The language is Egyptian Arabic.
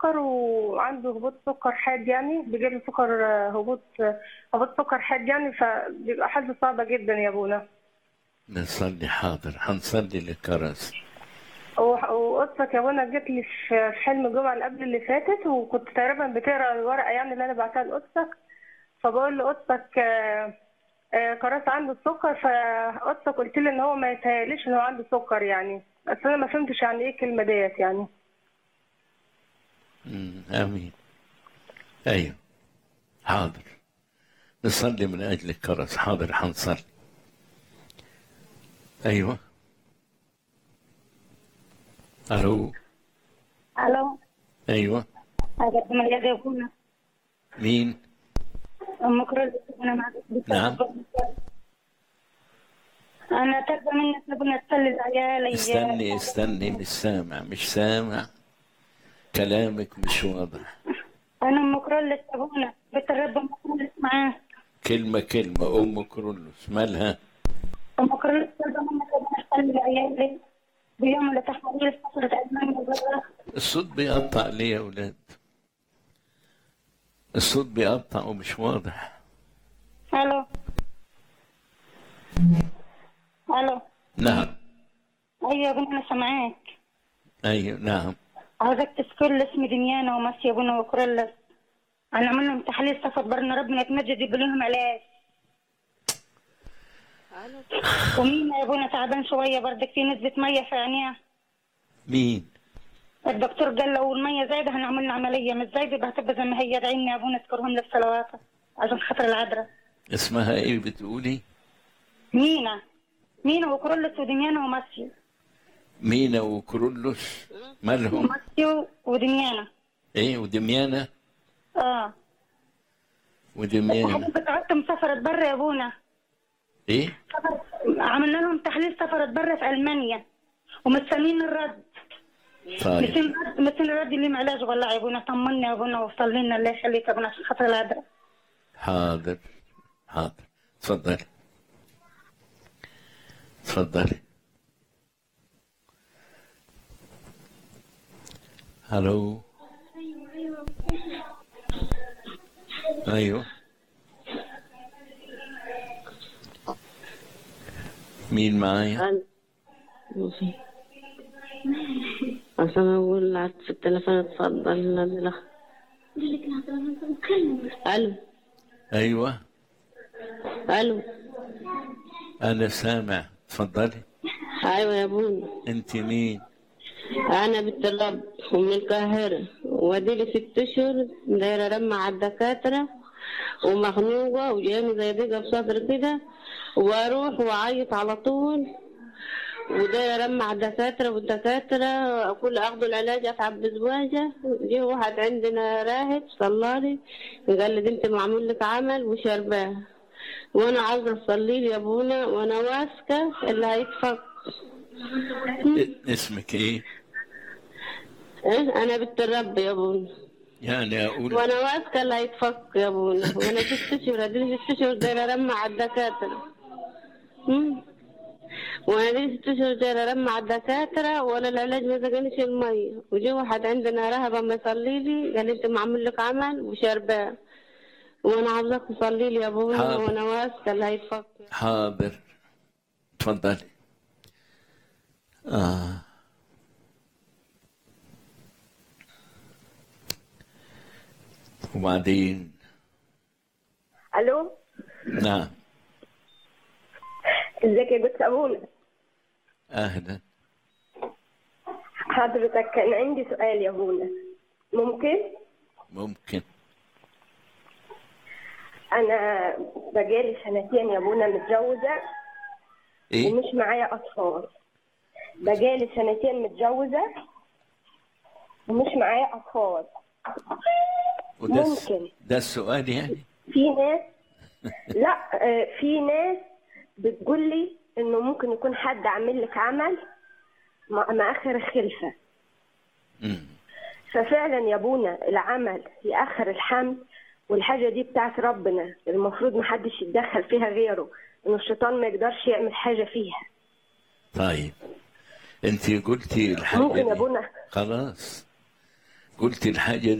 سكر وعنده هبوط سكر حاد يعني بيجيب له سكر آه، هبوط آه، هبوط سكر حاد يعني فبيبقى حالته صعبة جدا يا ابونا نصلي حاضر هنصلي للكرز و- وقصتك يا ابونا جت لي في في حلم الجمعة اللي قبل اللي فاتت وكنت تقريبا بتقرا الورقة يعني اللي انا بعتها لقصتك فبقول لقصتك آه، آه، كراس عنده السكر فقصتك قلت لي ان هو ما يتهيأليش ان هو عنده سكر يعني بس انا ما فهمتش يعني ايه الكلمة ديت يعني مم، آمين أيوه حاضر نصلي من أجل الكرز حاضر هنصلي أيوه ألو الو أيوه اقدم اليد يا ابونا مين ام كرول انا معك نعم. انا تقدر منك يا ابونا تسلز عيالي استني استني مش سامع مش سامع كلامك مش واضح انا ام كرول يا ابونا بيت الرب ام كرول معاك كلمة كلمة أم كرولوس مالها ام كرول تقدر منك يا ابونا تسلز عيالي بيوم اللي تحملي فترة أزمان وبرا الصوت بيقطع ليه يا أولاد الصوت بيقطع ومش واضح الو الو نعم ايوه يا ابونا انا سامعاك أيوه نعم عاوزك تذكر لي اسم دنيانا وماسي يا ابونا وكرولس انا عمل لهم تحاليل صفت برنا ربنا يتمجد يقول لهم علاج ومين يا ابونا تعبان شويه برضك في نسبه ميه في عينيه مين الدكتور قال لو الميه زايده هنعمل له عمليه مش زايده يبقى هتبقى زي ما هي ادعيني يا ابونا اذكرهم لي في صلواتك عشان خاطر العذراء اسمها إيه بتقولي مينا مينا وكرولس ودنيانا وماسيو مينا وكرولوس مالهم ماسيو ودنيانا إيه ودميانة اه ودميانة حضرتك قعدت مسافرة برا يا ابونا إيه عملنا لهم تحليل سفرة برا في المانيا ومستنيين الرد طيب مستنيين الرد مستنيين الرد اللي علاج والله يا ابونا طمنا يا ابونا وصلي لنا الله يخليك يا ابونا عشان خاطر العذراء حاضر حاضر تفضلي تفضلي هلو ايوه مين معايا أنا عشان أقول على التليفون اتفضل الأخ ألو ايوه ألو انا سامع تفضلي أيوة يا بونا انت مين أنا بنت الرب ومن القاهرة وأديلي ست أشهر دايرة رمى على الدكاترة ومخنوقة وجاية زي ضيقة في صدري كده وأروح وأعيط على طول ودايرة رمى على الدكاترة والدكاترة كل أخذوا العلاج أتعب بزواجة جه واحد عندنا راهب صلالي قال لي دي أنت معمول لك عمل وشرباه وأنا عاوزة أصلي لي يا أبونا وأنا واثقة اللي هيتفك اسمك ايه إيه؟ أنا بنت الرب يا أبونا يعني اقول وانا واثقه اللي هيتفك يا ابونا وانا ست اشهر اديني ست اشهر دايره رمى على الدكاتره مم. وانا دي ست اشهر دايره رمى على الدكاتره ولا العلاج ما سقانيش الميه وجي واحد عندنا رهبه ما يصلي لي قال لي انت معمول لك عمل وشرباه وانا عاوزاك تصلي لي يا ابونا حاضر. وانا واثقه اللي هيتفك حاضر تفضلي آه. وبعدين الو نعم ازيك يا جوز ابونا أهلا حضرتك كان عندي سؤال يا ابونا ممكن ممكن انا بقالي سنتين يا ابونا متجوزه إيه ومش معايا اطفال بقالي سنتين متجوزه ومش معايا اطفال وده الس- ممكن. ده السؤال يعني في ناس لا آه، في ناس بتقول لي انه ممكن يكون حد عامل لك عمل مع مع اخر الخلفه مم. ففعلا يا ابونا العمل ياخر الحمل والحاجه دي بتاعت ربنا المفروض محدش يتدخل فيها غيره انه الشيطان ما يقدرش يعمل حاجه فيها طيب انت قلتي الحاجة ممكن يا دي. ابونا خلاص قلت الحاجة